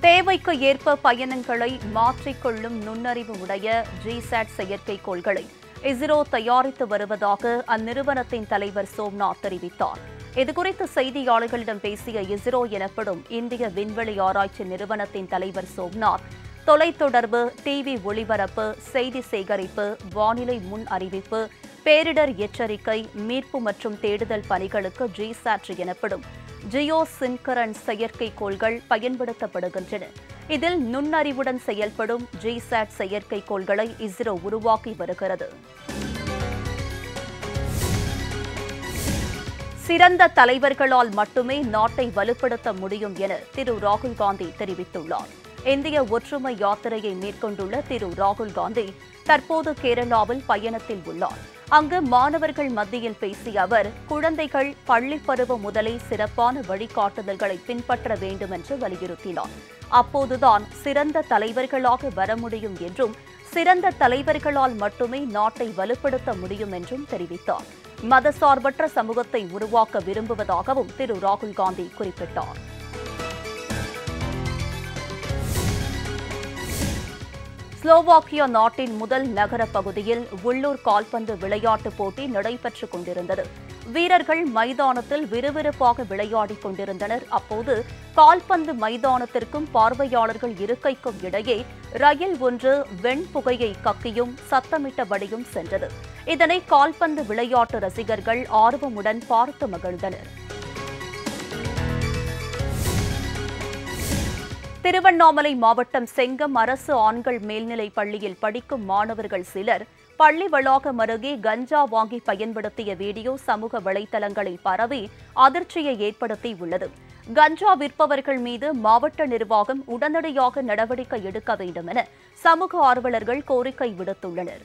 தேவைக்கு ஏற்ப பயணங்களை மாற்றிக்கொள்ளும் நுண்ணறிவு உடைய ஜிசாட் செயற்கைக்கோள்களை இஸ்ரோ தயாரித்து வருவதாக அந்நிறுவனத்தின் தலைவர் சோம்நாத் தெரிவித்தார் இதுகுறித்து செய்தியாளர்களிடம் பேசிய இஸ்ரோ எனப்படும் இந்திய விண்வெளி ஆராய்ச்சி நிறுவனத்தின் தலைவர் சோம்நாத் தொலைத்தொடர்பு டிவி ஒளிபரப்பு செய்தி சேகரிப்பு வானிலை முன் அறிவிப்பு பேரிடர் எச்சரிக்கை மீட்பு மற்றும் தேடுதல் பணிகளுக்கு ஜிசாட் எனப்படும் ஜியோ சின்கரன் செயற்கைக்கோள்கள் பயன்படுத்தப்படுகின்றன இதில் நுண்ணறிவுடன் செயல்படும் ஜிசாட் செயற்கைக்கோள்களை இஸ்ரோ உருவாக்கி வருகிறது சிறந்த தலைவர்களால் மட்டுமே நாட்டை வலுப்படுத்த முடியும் என திரு ராகுல் காந்தி தெரிவித்துள்ளார் இந்திய ஒற்றுமை யாத்திரையை மேற்கொண்டுள்ள திரு ராகுல் காந்தி தற்போது கேரளாவில் பயணத்தில் உள்ளார் அங்கு மாணவர்கள் மத்தியில் பேசிய அவர் குழந்தைகள் பள்ளி பருவம் முதலே சிறப்பான வழிகாட்டுதல்களை பின்பற்ற வேண்டும் என்று வலியுறுத்தினார் அப்போதுதான் சிறந்த தலைவர்களாக வர முடியும் என்றும் சிறந்த தலைவர்களால் மட்டுமே நாட்டை வலுப்படுத்த முடியும் என்றும் தெரிவித்தார் மதசார்பற்ற சமூகத்தை உருவாக்க விரும்புவதாகவும் திரு ராகுல் காந்தி குறிப்பிட்டார் ஸ்லோவாக்கியா நாட்டின் முதல் நகர பகுதியில் உள்ளூர் கால்பந்து விளையாட்டுப் போட்டி நடைபெற்றுக் கொண்டிருந்தது வீரர்கள் மைதானத்தில் விறுவிறுப்பாக விளையாடிக் கொண்டிருந்தனர் அப்போது கால்பந்து மைதானத்திற்கும் பார்வையாளர்கள் இருக்கைக்கும் இடையே ரயில் ஒன்று வெண்புகையை கக்கியும் சத்தமிட்டபடியும் சென்றது இதனை கால்பந்து விளையாட்டு ரசிகர்கள் ஆர்வமுடன் பார்த்து மகிழ்ந்தனர் திருவண்ணாமலை மாவட்டம் செங்கம் அரசு ஆண்கள் மேல்நிலைப் பள்ளியில் படிக்கும் மாணவர்கள் சிலர் பள்ளி வளாகம் அருகே கஞ்சா வாங்கி பயன்படுத்திய வீடியோ சமூக வலைதளங்களில் பரவி அதிர்ச்சியை ஏற்படுத்தி உள்ளது கஞ்சா விற்பவர்கள் மீது மாவட்ட நிர்வாகம் உடனடியாக நடவடிக்கை எடுக்க வேண்டும் என சமூக ஆர்வலர்கள் கோரிக்கை விடுத்துள்ளனர்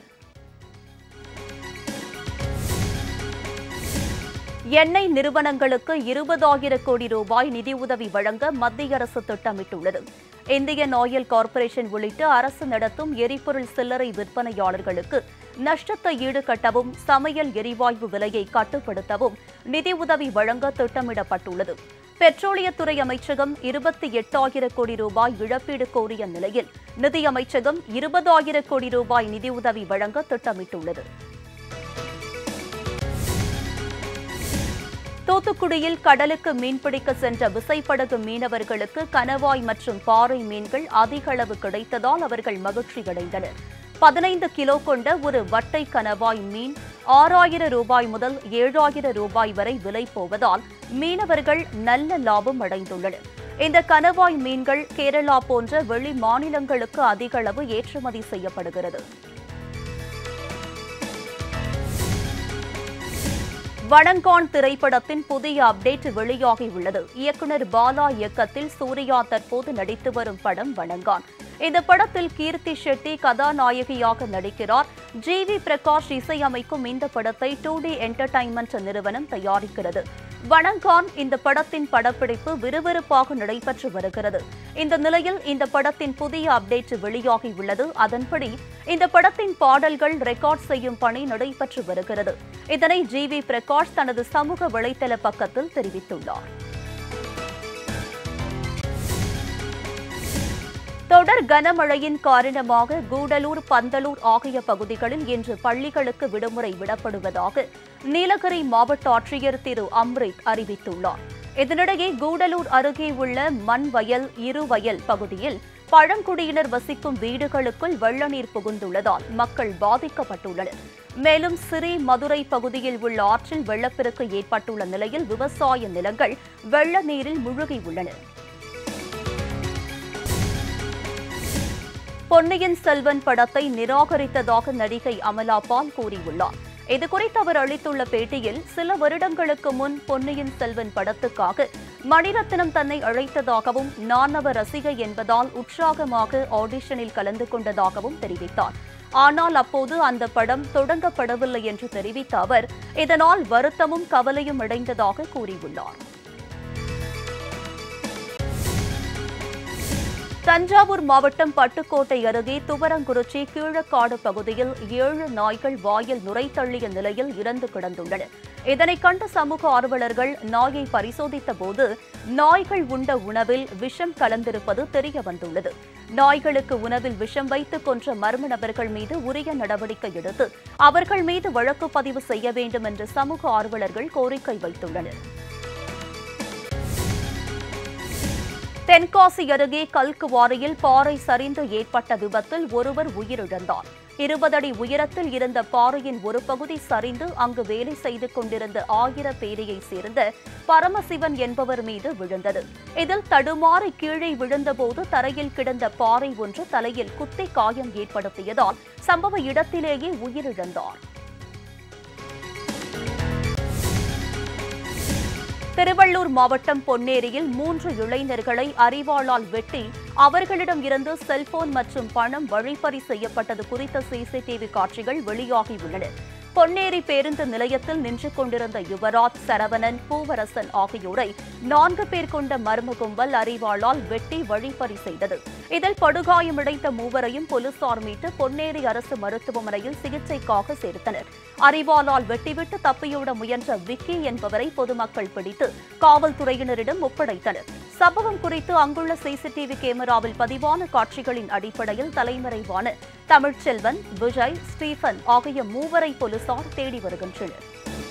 எண்ணெய் நிறுவனங்களுக்கு இருபதாயிரம் கோடி ரூபாய் நிதியுதவி வழங்க மத்திய அரசு திட்டமிட்டுள்ளது இந்தியன் ஆயில் கார்ப்பரேஷன் உள்ளிட்ட அரசு நடத்தும் எரிபொருள் சில்லறை விற்பனையாளர்களுக்கு நஷ்டத்தை ஈடுகட்டவும் சமையல் எரிவாயு விலையை கட்டுப்படுத்தவும் நிதியுதவி வழங்க திட்டமிடப்பட்டுள்ளது பெட்ரோலியத்துறை அமைச்சகம் இருபத்தி எட்டாயிரம் கோடி ரூபாய் இழப்பீடு கோரிய நிலையில் நிதியமைச்சகம் இருபதாயிரம் கோடி ரூபாய் நிதியுதவி வழங்க திட்டமிட்டுள்ளது தூத்துக்குடியில் கடலுக்கு மீன்பிடிக்க சென்ற விசைப்படகு மீனவர்களுக்கு கணவாய் மற்றும் பாறை மீன்கள் அதிக அளவு கிடைத்ததால் அவர்கள் மகிழ்ச்சியடைந்தனர் பதினைந்து கிலோ கொண்ட ஒரு வட்டை கணவாய் மீன் ஆறாயிரம் ரூபாய் முதல் ஏழாயிரம் ரூபாய் வரை விலை போவதால் மீனவர்கள் நல்ல லாபம் அடைந்துள்ளனர் இந்த கணவாய் மீன்கள் கேரளா போன்ற வெளி மாநிலங்களுக்கு அதிக அளவு ஏற்றுமதி செய்யப்படுகிறது வணங்கான் திரைப்படத்தின் புதிய அப்டேட் வெளியாகியுள்ளது இயக்குனர் பாலா இயக்கத்தில் சூர்யா தற்போது நடித்து வரும் படம் வணங்கான் இந்த படத்தில் கீர்த்தி ஷெட்டி கதாநாயகியாக நடிக்கிறார் ஜி வி பிரகாஷ் இசையமைக்கும் இந்த படத்தை டூ டி என்டர்டைன்மெண்ட் நிறுவனம் தயாரிக்கிறது வணங்கான் இந்த படத்தின் படப்பிடிப்பு விறுவிறுப்பாக நடைபெற்று வருகிறது இந்த நிலையில் இந்த படத்தின் புதிய அப்டேட் வெளியாகியுள்ளது அதன்படி இந்த படத்தின் பாடல்கள் ரெக்கார்ட் செய்யும் பணி நடைபெற்று வருகிறது இதனை ஜி வி பிரகாஷ் தனது சமூக வலைதள பக்கத்தில் தெரிவித்துள்ளார் தொடர் கனமழையின் காரணமாக கூடலூர் பந்தலூர் ஆகிய பகுதிகளில் இன்று பள்ளிகளுக்கு விடுமுறை விடப்படுவதாக நீலகிரி மாவட்ட ஆட்சியர் திரு அம்ரித் அறிவித்துள்ளார் இதனிடையே கூடலூர் அருகே உள்ள மண்வயல் இருவயல் பகுதியில் பழங்குடியினர் வசிக்கும் வீடுகளுக்குள் வெள்ள நீர் புகுந்துள்ளதால் மக்கள் பாதிக்கப்பட்டுள்ளனர் மேலும் சிறி மதுரை பகுதியில் உள்ள ஆற்றில் வெள்ளப்பெருக்கு ஏற்பட்டுள்ள நிலையில் விவசாய நிலங்கள் வெள்ள நீரில் மூழ்கியுள்ளன பொன்னியின் செல்வன் படத்தை நிராகரித்ததாக நடிகை அமலா பால் கூறியுள்ளார் இதுகுறித்து அவர் அளித்துள்ள பேட்டியில் சில வருடங்களுக்கு முன் பொன்னியின் செல்வன் படத்துக்காக மணிரத்னம் தன்னை அழைத்ததாகவும் நான் அவர் ரசிகை என்பதால் உற்சாகமாக ஆடிஷனில் கலந்து கொண்டதாகவும் தெரிவித்தார் ஆனால் அப்போது அந்த படம் தொடங்கப்படவில்லை என்று தெரிவித்த அவர் இதனால் வருத்தமும் கவலையும் அடைந்ததாக கூறியுள்ளார் தஞ்சாவூர் மாவட்டம் பட்டுக்கோட்டை அருகே துவரங்குறிச்சி கீழக்காடு பகுதியில் ஏழு நாய்கள் வாயில் நுரை தள்ளிய நிலையில் இறந்து கிடந்துள்ளன இதனை கண்ட சமூக ஆர்வலர்கள் நாயை பரிசோதித்த போது நாய்கள் உண்ட உணவில் விஷம் கலந்திருப்பது தெரிய வந்துள்ளது நாய்களுக்கு உணவில் விஷம் வைத்து கொன்ற மர்ம நபர்கள் மீது உரிய நடவடிக்கை எடுத்து அவர்கள் மீது வழக்கு பதிவு செய்ய வேண்டும் என்று சமூக ஆர்வலர்கள் கோரிக்கை வைத்துள்ளனர் தென்காசி அருகே கல்குவாரியில் பாறை சரிந்து ஏற்பட்ட விபத்தில் ஒருவர் உயிரிழந்தார் இருபது அடி உயரத்தில் இருந்த பாறையின் ஒரு பகுதி சரிந்து அங்கு வேலை செய்து கொண்டிருந்த ஆயிர பேரையை சேர்ந்த பரமசிவன் என்பவர் மீது விழுந்தது இதில் தடுமாறி கீழே விழுந்தபோது தரையில் கிடந்த பாறை ஒன்று தலையில் குத்தி காயம் ஏற்படுத்தியதால் சம்பவ இடத்திலேயே உயிரிழந்தார் திருவள்ளூர் மாவட்டம் பொன்னேரியில் மூன்று இளைஞர்களை அரிவாளால் வெட்டி அவர்களிடம் இருந்து செல்போன் மற்றும் பணம் வழிப்பறி செய்யப்பட்டது குறித்த சிசிடிவி காட்சிகள் வெளியாகியுள்ளன பொன்னேரி பேருந்து நிலையத்தில் நின்று கொண்டிருந்த யுவராஜ் சரவணன் பூவரசன் ஆகியோரை நான்கு பேர் கொண்ட மர்ம கும்பல் அரிவாளால் வெட்டி வழிப்பறி செய்தது இதில் படுகாயமடைந்த மூவரையும் போலீசார் மீட்டு பொன்னேரி அரசு மருத்துவமனையில் சிகிச்சைக்காக சேர்த்தனர் அரிவாளால் வெட்டிவிட்டு தப்பியோட முயன்ற விக்கி என்பவரை பொதுமக்கள் பிடித்து காவல்துறையினரிடம் ஒப்படைத்தனர் சம்பவம் குறித்து அங்குள்ள சிசிடிவி கேமராவில் பதிவான காட்சிகளின் அடிப்படையில் தலைமறைவான தமிழ்ச்செல்வன் விஜய் ஸ்டீபன் ஆகிய மூவரை போலீசார் தேடி வருகின்றனர்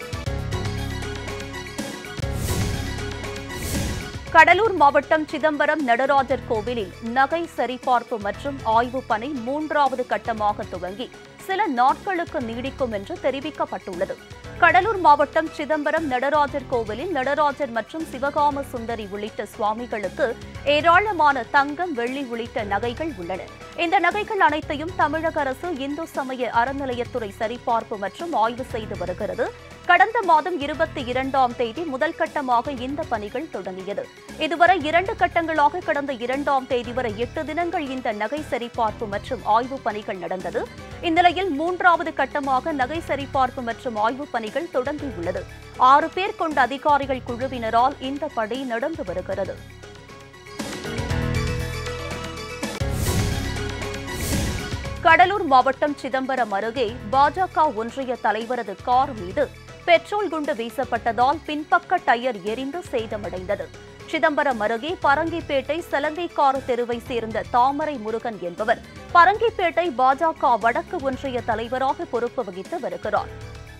கடலூர் மாவட்டம் சிதம்பரம் நடராஜர் கோவிலில் நகை சரிபார்ப்பு மற்றும் ஆய்வு பணி மூன்றாவது கட்டமாக துவங்கி சில நாட்களுக்கு நீடிக்கும் என்று தெரிவிக்கப்பட்டுள்ளது கடலூர் மாவட்டம் சிதம்பரம் நடராஜர் கோவிலில் நடராஜர் மற்றும் சிவகாம சுந்தரி உள்ளிட்ட சுவாமிகளுக்கு ஏராளமான தங்கம் வெள்ளி உள்ளிட்ட நகைகள் உள்ளன இந்த நகைகள் அனைத்தையும் தமிழக அரசு இந்து சமய அறநிலையத்துறை சரிபார்ப்பு மற்றும் ஆய்வு செய்து வருகிறது கடந்த மாதம் இருபத்தி இரண்டாம் தேதி முதல் கட்டமாக இந்த பணிகள் தொடங்கியது இதுவரை இரண்டு கட்டங்களாக கடந்த இரண்டாம் தேதி வரை எட்டு தினங்கள் இந்த நகை சரிபார்ப்பு மற்றும் ஆய்வு பணிகள் நடந்தது இந்நிலையில் மூன்றாவது கட்டமாக நகை சரிபார்ப்பு மற்றும் ஆய்வு பணிகள் தொடங்கியுள்ளது ஆறு பேர் கொண்ட அதிகாரிகள் குழுவினரால் இந்த பணி நடந்து வருகிறது கடலூர் மாவட்டம் சிதம்பரம் அருகே பாஜக ஒன்றிய தலைவரது கார் மீது பெட்ரோல் குண்டு வீசப்பட்டதால் பின்பக்க டயர் எரிந்து சேதமடைந்தது சிதம்பரம் அருகே பரங்கிப்பேட்டை சலங்கைக்கார தெருவை சேர்ந்த தாமரை முருகன் என்பவர் பரங்கிப்பேட்டை பாஜக வடக்கு ஒன்றிய தலைவராக பொறுப்பு வகித்து வருகிறார்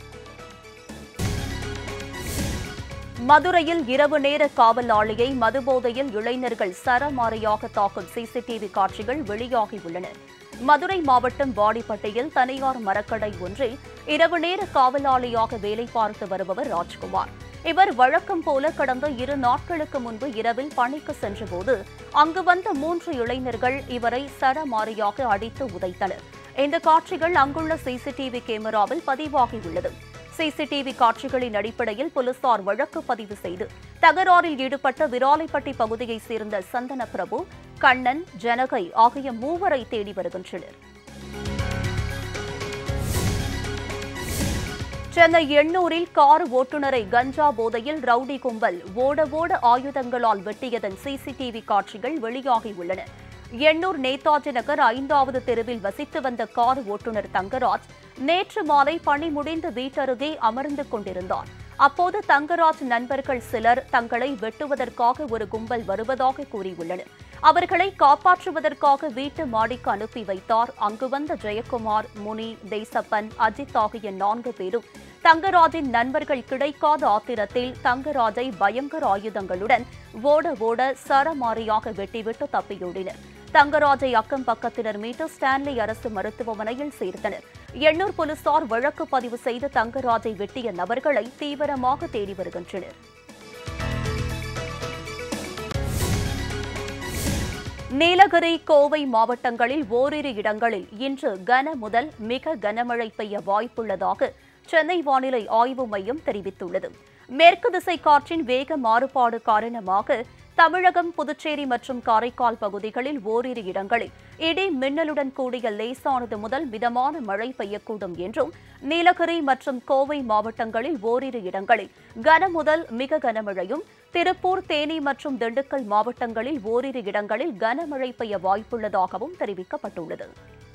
மதுரையில் இரவு நேர காவல் ஆளியை மதுபோதையில் இளைஞர்கள் சரமாரியாக தாக்கும் சிசிடிவி காட்சிகள் வெளியாகியுள்ளன மதுரை மாவட்டம் வாடிப்பட்டியில் தனியார் மரக்கடை ஒன்றில் இரவு நேர காவலாளியாக வேலை பார்த்து வருபவர் ராஜ்குமார் இவர் வழக்கம் போல கடந்த இரு நாட்களுக்கு முன்பு இரவில் பணிக்கு சென்றபோது அங்கு வந்த மூன்று இளைஞர்கள் இவரை சரமாரியாக அடித்து உதைத்தனர் இந்த காட்சிகள் அங்குள்ள சிசிடிவி கேமராவில் பதிவாகியுள்ளது சிசிடிவி காட்சிகளின் அடிப்படையில் போலீசார் வழக்கு பதிவு செய்து தகராறில் ஈடுபட்ட விராலிப்பட்டி பகுதியைச் சேர்ந்த சந்தன பிரபு கண்ணன் ஜனகை ஆகிய மூவரை தேடி வருகின்றனர் சென்னை எண்ணூரில் கார் ஓட்டுநரை கஞ்சா போதையில் ரவுடி கும்பல் ஓட ஓட ஆயுதங்களால் வெட்டியதன் சிசிடிவி காட்சிகள் வெளியாகியுள்ளன எண்ணூர் நேதாஜி நகர் ஐந்தாவது தெருவில் வசித்து வந்த கார் ஓட்டுநர் தங்கராஜ் நேற்று மாலை பணி முடிந்து வீட்டருகே அமர்ந்து கொண்டிருந்தார் அப்போது தங்கராஜ் நண்பர்கள் சிலர் தங்களை வெட்டுவதற்காக ஒரு கும்பல் வருவதாக கூறியுள்ளனர் அவர்களை காப்பாற்றுவதற்காக வீட்டு மாடிக்கு அனுப்பி வைத்தார் அங்கு வந்த ஜெயக்குமார் முனி தேசப்பன் அஜித் ஆகிய நான்கு பேரும் தங்கராஜின் நண்பர்கள் கிடைக்காத ஆத்திரத்தில் தங்கராஜை பயங்கர ஆயுதங்களுடன் ஓட ஓட சரமாரியாக வெட்டிவிட்டு தப்பியோடினர் தங்கராஜை அக்கம் பக்கத்தினர் மீட்டு ஸ்டான்லி அரசு மருத்துவமனையில் சேர்த்தனர் எண்ணூர் போலீசார் வழக்கு பதிவு செய்து தங்கராஜை வெட்டிய நபர்களை தீவிரமாக தேடி வருகின்றனர் நீலகிரி கோவை மாவட்டங்களில் ஓரிரு இடங்களில் இன்று கன முதல் மிக கனமழை பெய்ய வாய்ப்புள்ளதாக சென்னை வானிலை ஆய்வு மையம் தெரிவித்துள்ளது மேற்கு திசை காற்றின் வேக மாறுபாடு காரணமாக தமிழகம் புதுச்சேரி மற்றும் காரைக்கால் பகுதிகளில் ஓரிரு இடங்களில் இடி மின்னலுடன் கூடிய லேசானது முதல் மிதமான மழை பெய்யக்கூடும் என்றும் நீலகிரி மற்றும் கோவை மாவட்டங்களில் ஓரிரு இடங்களில் கன முதல் மிக கனமழையும் திருப்பூர் தேனி மற்றும் திண்டுக்கல் மாவட்டங்களில் ஓரிரு இடங்களில் கனமழை பெய்ய வாய்ப்புள்ளதாகவும் தெரிவிக்கப்பட்டுள்ளது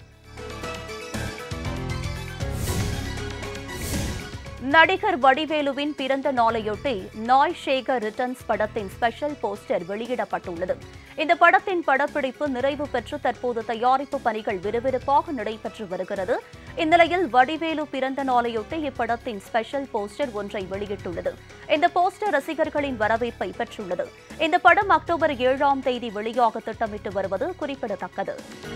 நடிகர் வடிவேலுவின் பிறந்த நாளையொட்டி நாய் ஷேகர் ரிட்டர்ன்ஸ் படத்தின் ஸ்பெஷல் போஸ்டர் வெளியிடப்பட்டுள்ளது இந்த படத்தின் படப்பிடிப்பு நிறைவு பெற்று தற்போது தயாரிப்பு பணிகள் விறுவிறுப்பாக நடைபெற்று வருகிறது இந்நிலையில் வடிவேலு பிறந்த நாளையொட்டி இப்படத்தின் ஸ்பெஷல் போஸ்டர் ஒன்றை வெளியிட்டுள்ளது இந்த போஸ்டர் ரசிகர்களின் வரவேற்பை பெற்றுள்ளது இந்த படம் அக்டோபர் ஏழாம் தேதி வெளியாக திட்டமிட்டு வருவது குறிப்பிடத்தக்கது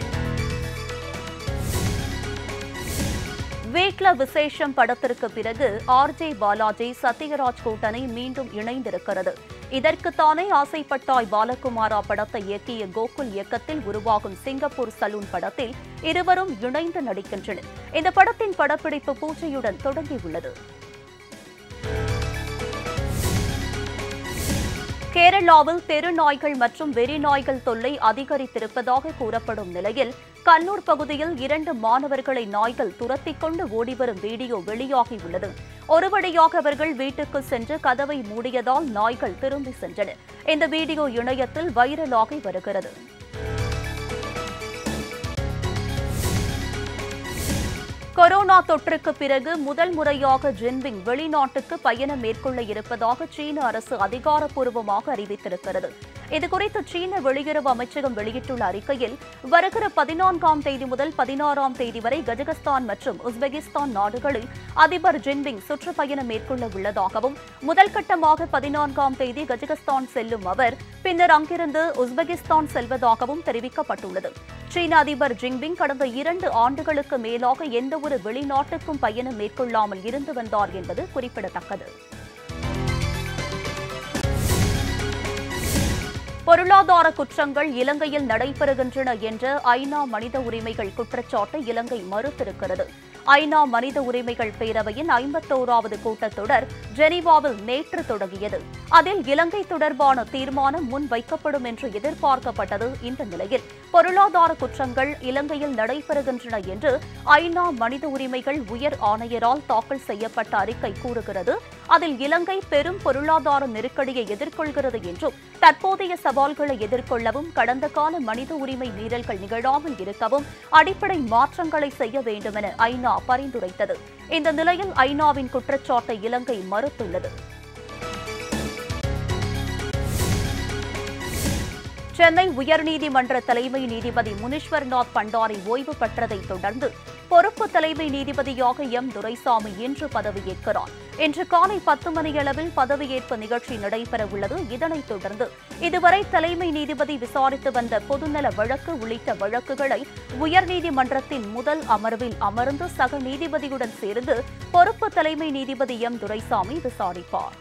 வீட்ல விசேஷம் படத்திற்கு பிறகு ஆர்ஜே பாலாஜி சத்யராஜ் கூட்டணி மீண்டும் இணைந்திருக்கிறது இதற்குத்தானே ஆசைப்பட்டாய் பாலகுமாரா படத்தை இயக்கிய கோகுல் இயக்கத்தில் உருவாகும் சிங்கப்பூர் சலூன் படத்தில் இருவரும் இணைந்து நடிக்கின்றனர் இந்த படத்தின் படப்பிடிப்பு பூஜையுடன் தொடங்கியுள்ளது கேரளாவில் தெரு நாய்கள் மற்றும் வெறி நாய்கள் தொல்லை அதிகரித்திருப்பதாக கூறப்படும் நிலையில் கண்ணூர் பகுதியில் இரண்டு மாணவர்களை நாய்கள் துரத்திக் கொண்டு ஓடிவரும் வீடியோ வெளியாகியுள்ளது ஒருவழியாக அவர்கள் வீட்டுக்கு சென்று கதவை மூடியதால் நாய்கள் திரும்பி சென்றன இந்த வீடியோ இணையத்தில் வைரலாகி வருகிறது கொரோனா தொற்றுக்கு பிறகு முதல் முறையாக ஜின்பிங் வெளிநாட்டுக்கு பயணம் மேற்கொள்ள இருப்பதாக சீன அரசு அதிகாரப்பூர்வமாக அறிவித்திருக்கிறது இதுகுறித்து சீன வெளியுறவு அமைச்சகம் வெளியிட்டுள்ள அறிக்கையில் வருகிற பதினான்காம் தேதி முதல் பதினாறாம் தேதி வரை கஜகஸ்தான் மற்றும் உஸ்பெகிஸ்தான் நாடுகளில் அதிபர் ஜின்பிங் சுற்றுப்பயணம் மேற்கொள்ள உள்ளதாகவும் முதல் கட்டமாக பதினான்காம் தேதி கஜகஸ்தான் செல்லும் அவர் பின்னர் அங்கிருந்து உஸ்பெகிஸ்தான் செல்வதாகவும் தெரிவிக்கப்பட்டுள்ளது சீன அதிபர் ஜின்பிங் கடந்த இரண்டு ஆண்டுகளுக்கு மேலாக எந்தவொரு வெளிநாட்டுக்கும் பயணம் மேற்கொள்ளாமல் இருந்து வந்தார் என்பது குறிப்பிடத்தக்கது பொருளாதார குற்றங்கள் இலங்கையில் நடைபெறுகின்றன என்ற ஐநா மனித உரிமைகள் குற்றச்சாட்டை இலங்கை மறுத்திருக்கிறது ஐநா மனித உரிமைகள் பேரவையின் ஐம்பத்தோராவது கூட்டத்தொடர் ஜெனீவாவில் நேற்று தொடங்கியது அதில் இலங்கை தொடர்பான தீர்மானம் முன் வைக்கப்படும் என்று எதிர்பார்க்கப்பட்டது இந்த நிலையில் பொருளாதார குற்றங்கள் இலங்கையில் நடைபெறுகின்றன என்று ஐநா மனித உரிமைகள் உயர் ஆணையரால் தாக்கல் செய்யப்பட்ட அறிக்கை கூறுகிறது அதில் இலங்கை பெரும் பொருளாதார நெருக்கடியை எதிர்கொள்கிறது என்றும் தற்போதைய சவால்களை எதிர்கொள்ளவும் கடந்த கால மனித உரிமை மீறல்கள் நிகழாமல் இருக்கவும் அடிப்படை மாற்றங்களை செய்ய வேண்டும் என ஐநா பரிந்துரைத்தது இந்த நிலையில் ஐநாவின் குற்றச்சாட்டை இலங்கை மறுத்துள்ளது சென்னை உயர்நீதிமன்ற தலைமை நீதிபதி முனீஸ்வர்நாத் பண்டாரி ஓய்வு பெற்றதைத் தொடர்ந்து பொறுப்பு தலைமை நீதிபதியாக எம் துரைசாமி இன்று பதவியேற்கிறார் இன்று காலை பத்து மணியளவில் பதவியேற்பு நிகழ்ச்சி நடைபெறவுள்ளது இதனைத் தொடர்ந்து இதுவரை தலைமை நீதிபதி விசாரித்து வந்த பொதுநல வழக்கு உள்ளிட்ட வழக்குகளை உயர்நீதிமன்றத்தின் முதல் அமர்வில் அமர்ந்து சக நீதிபதியுடன் சேர்ந்து பொறுப்பு தலைமை நீதிபதி எம் துரைசாமி விசாரிப்பார்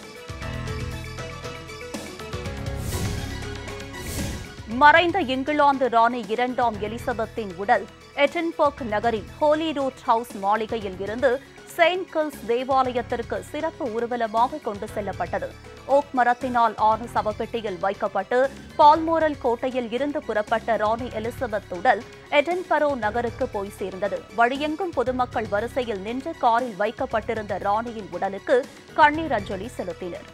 மறைந்த இங்கிலாந்து ராணி இரண்டாம் எலிசபெத்தின் உடல் எட்டன்பர்க் நகரின் ஹோலி ரூட் ஹவுஸ் மாளிகையில் இருந்து செயின்ட் கில்ஸ் தேவாலயத்திற்கு சிறப்பு ஊர்வலமாக கொண்டு செல்லப்பட்டது ஓக் மரத்தினால் ஆன சவப்பெட்டியில் வைக்கப்பட்டு பால்மோரல் கோட்டையில் இருந்து புறப்பட்ட ராணி எலிசபெத் உடல் எடன்பரோ நகருக்கு போய் சேர்ந்தது வழியெங்கும் பொதுமக்கள் வரிசையில் நின்று காரில் வைக்கப்பட்டிருந்த ராணியின் உடலுக்கு கண்ணீர் அஞ்சலி செலுத்தினர்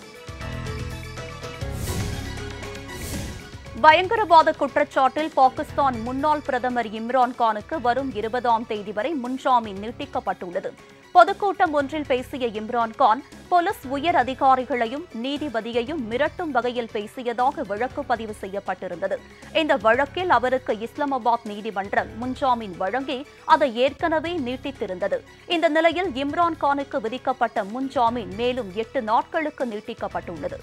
பயங்கரவாத குற்றச்சாட்டில் பாகிஸ்தான் முன்னாள் பிரதமர் இம்ரான் கானுக்கு வரும் இருபதாம் தேதி வரை முன்ஜாமீன் நீட்டிக்கப்பட்டுள்ளது பொதுக்கூட்டம் ஒன்றில் பேசிய இம்ரான் கான் போலீஸ் உயர் அதிகாரிகளையும் நீதிபதியையும் மிரட்டும் வகையில் பேசியதாக வழக்கு பதிவு செய்யப்பட்டிருந்தது இந்த வழக்கில் அவருக்கு இஸ்லாமாபாத் நீதிமன்றம் முன்ஜாமீன் வழங்கி அதை ஏற்கனவே நீட்டித்திருந்தது இந்த நிலையில் இம்ரான் கானுக்கு விதிக்கப்பட்ட முன்ஜாமீன் மேலும் எட்டு நாட்களுக்கு நீட்டிக்கப்பட்டுள்ளது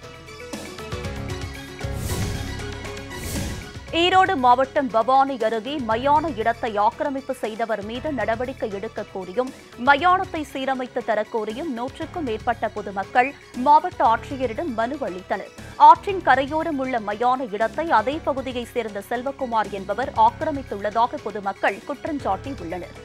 ஈரோடு மாவட்டம் பவானி அருகே மயான இடத்தை ஆக்கிரமிப்பு செய்தவர் மீது நடவடிக்கை எடுக்க கோரியும் மயானத்தை சீரமைத்து தரக்கோரியும் நூற்றுக்கும் மேற்பட்ட பொதுமக்கள் மாவட்ட ஆட்சியரிடம் மனு அளித்தனர் ஆற்றின் கரையோரம் உள்ள மயான இடத்தை அதே பகுதியைச் சேர்ந்த செல்வகுமார் என்பவர் ஆக்கிரமித்துள்ளதாக பொதுமக்கள் குற்றஞ்சாட்டியுள்ளனர்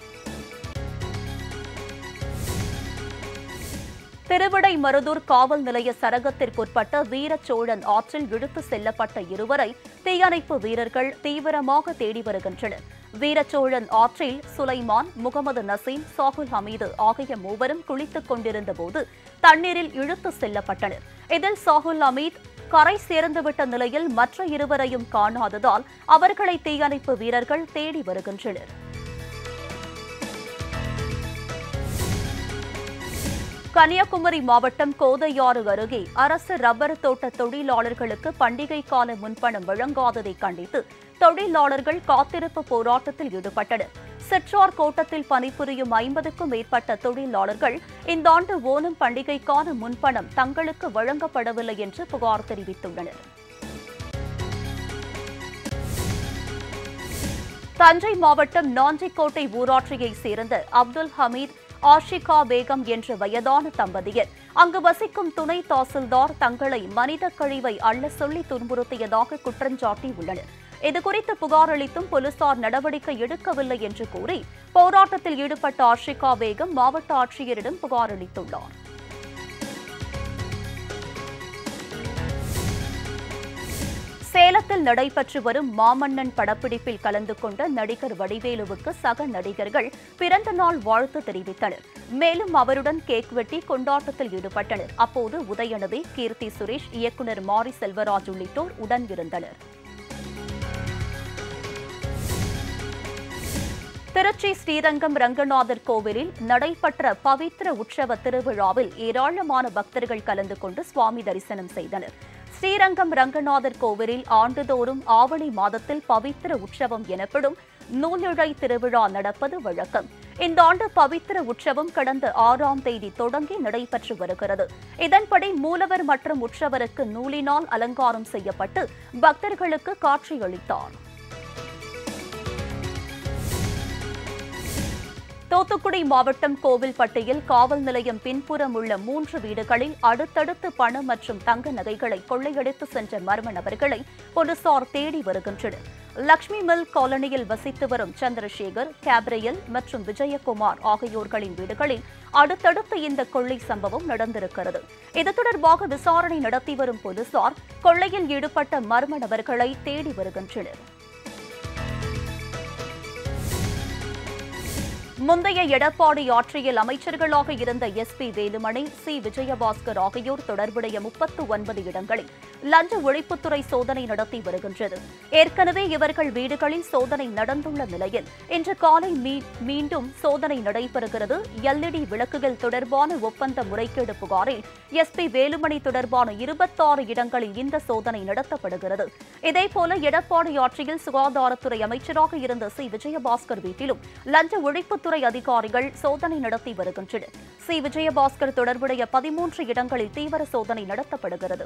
திருவிடைமருதூர் காவல் நிலைய சரகத்திற்குட்பட்ட வீரச்சோழன் ஆற்றில் இழுத்து செல்லப்பட்ட இருவரை தீயணைப்பு வீரர்கள் தீவிரமாக தேடி வருகின்றனர் வீரச்சோழன் ஆற்றில் சுலைமான் முகமது நசீம் சாகுல் ஹமீது ஆகிய மூவரும் குளித்துக் கொண்டிருந்த போது தண்ணீரில் இழுத்து செல்லப்பட்டனர் இதில் சாகுல் ஹமீத் கரை சேர்ந்துவிட்ட நிலையில் மற்ற இருவரையும் காணாததால் அவர்களை தீயணைப்பு வீரர்கள் தேடி வருகின்றனர் கன்னியாகுமரி மாவட்டம் கோதையாறு அருகே அரசு ரப்பர் தோட்ட தொழிலாளர்களுக்கு பண்டிகை கால முன்பணம் வழங்காததை கண்டித்து தொழிலாளர்கள் காத்திருப்பு போராட்டத்தில் ஈடுபட்டனர் சிற்றார் கோட்டத்தில் பணிபுரியும் ஐம்பதுக்கும் மேற்பட்ட தொழிலாளர்கள் இந்த ஆண்டு ஓணம் பண்டிகைக்கான முன்பணம் தங்களுக்கு வழங்கப்படவில்லை என்று புகார் தெரிவித்துள்ளனர் தஞ்சை மாவட்டம் நாஞ்சிக்கோட்டை ஊராட்சியைச் சேர்ந்த அப்துல் ஹமீத் ஆஷிகா பேகம் என்ற வயதான தம்பதியர் அங்கு வசிக்கும் துணை தாசில்தார் தங்களை மனித கழிவை அள்ள சொல்லி துன்புறுத்தியதாக குற்றஞ்சாட்டி உள்ளனர் இதுகுறித்து புகார் அளித்தும் போலீசார் நடவடிக்கை எடுக்கவில்லை என்று கூறி போராட்டத்தில் ஈடுபட்ட ஆஷிகா பேகம் மாவட்ட ஆட்சியரிடம் புகார் அளித்துள்ளார் சேலத்தில் நடைபெற்று வரும் மாமன்னன் படப்பிடிப்பில் கலந்து கொண்ட நடிகர் வடிவேலுவுக்கு சக நடிகர்கள் பிறந்த நாள் வாழ்த்து தெரிவித்தனர் மேலும் அவருடன் கேக் வெட்டி கொண்டாட்டத்தில் ஈடுபட்டனர் அப்போது உதயநிதி கீர்த்தி சுரேஷ் இயக்குநர் மாரி செல்வராஜ் உள்ளிட்டோர் உடன் இருந்தனர் திருச்சி ஸ்ரீரங்கம் ரங்கநாதர் கோவிலில் நடைபெற்ற பவித்ர உற்சவ திருவிழாவில் ஏராளமான பக்தர்கள் கலந்து கொண்டு சுவாமி தரிசனம் செய்தனர் ஸ்ரீரங்கம் ரங்கநாதர் கோவிலில் ஆண்டுதோறும் ஆவணி மாதத்தில் பவித்ர உற்சவம் எனப்படும் நூலிழை திருவிழா நடப்பது வழக்கம் இந்த ஆண்டு பவித்ர உற்சவம் கடந்த ஆறாம் தேதி தொடங்கி நடைபெற்று வருகிறது இதன்படி மூலவர் மற்றும் உற்சவருக்கு நூலினால் அலங்காரம் செய்யப்பட்டு பக்தர்களுக்கு காட்சியளித்தார் தூத்துக்குடி மாவட்டம் கோவில்பட்டியில் காவல் நிலையம் பின்புறம் உள்ள மூன்று வீடுகளில் அடுத்தடுத்து பணம் மற்றும் தங்க நகைகளை கொள்ளையடித்து சென்ற மர்ம நபர்களை போலீசார் தேடி வருகின்றனர் லட்சுமி மில் காலனியில் வசித்து வரும் சந்திரசேகர் கேப்ரியல் மற்றும் விஜயகுமார் ஆகியோர்களின் வீடுகளில் அடுத்தடுத்து இந்த கொள்ளை சம்பவம் நடந்திருக்கிறது இது தொடர்பாக விசாரணை நடத்தி வரும் போலீசார் கொள்ளையில் ஈடுபட்ட மர்ம நபர்களை தேடி வருகின்றனர் முந்தைய எடப்பாடி ஆட்சியில் அமைச்சர்களாக இருந்த S P Velumani C Vijayabaskar ஆகியோர் தொடர்புடைய முப்பத்து ஒன்பது இடங்களில் லஞ்ச ஒழிப்புத்துறை சோதனை நடத்தி வருகின்றது ஏற்கனவே இவர்கள் வீடுகளில் சோதனை நடந்துள்ள நிலையில் இன்று காலை மீ- மீண்டும் சோதனை நடைபெறுகிறது எல்இடி விளக்குகள் தொடர்பான ஒப்பந்த முறைகேடு புகாரில் எஸ் பி வேலுமணி தொடர்பான இருபத்தாறு இடங்களில் இந்த சோதனை நடத்தப்படுகிறது இதேபோல எடப்பாடி ஆட்சியில் சுகாதாரத்துறை அமைச்சராக இருந்த சி விஜயபாஸ்கர் வீட்டிலும் லஞ்ச ஒழிப்புத்துறை அதிகாரிகள் சோதனை நடத்தி வருகின்றனர் சி விஜயபாஸ்கர் தொடர்புடைய பதிமூன்று இடங்களில் தீவிர சோதனை நடத்தப்படுகிறது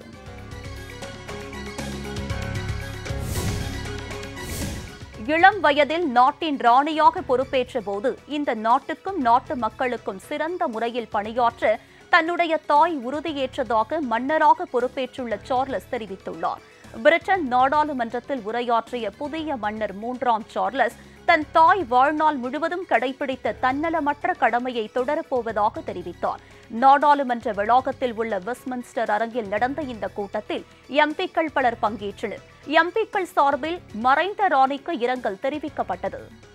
இளம் வயதில் நாட்டின் ராணியாக பொறுப்பேற்ற போது இந்த நாட்டுக்கும் நாட்டு மக்களுக்கும் சிறந்த முறையில் பணியாற்ற தன்னுடைய தாய் உறுதியேற்றதாக மன்னராக பொறுப்பேற்றுள்ள சார்லஸ் தெரிவித்துள்ளார் பிரிட்டன் நாடாளுமன்றத்தில் உரையாற்றிய புதிய மன்னர் மூன்றாம் சார்லஸ் தன் தாய் வாழ்நாள் முழுவதும் கடைபிடித்த தன்னலமற்ற கடமையை தொடரப்போவதாக தெரிவித்தார் நாடாளுமன்ற வளாகத்தில் உள்ள வெஸ்ட்மின்ஸ்டர் அரங்கில் நடந்த இந்த கூட்டத்தில் எம்பிக்கள் பலர் பங்கேற்றனர் எம்பிக்கள் சார்பில் மறைந்த ராணிக்கு இரங்கல் தெரிவிக்கப்பட்டது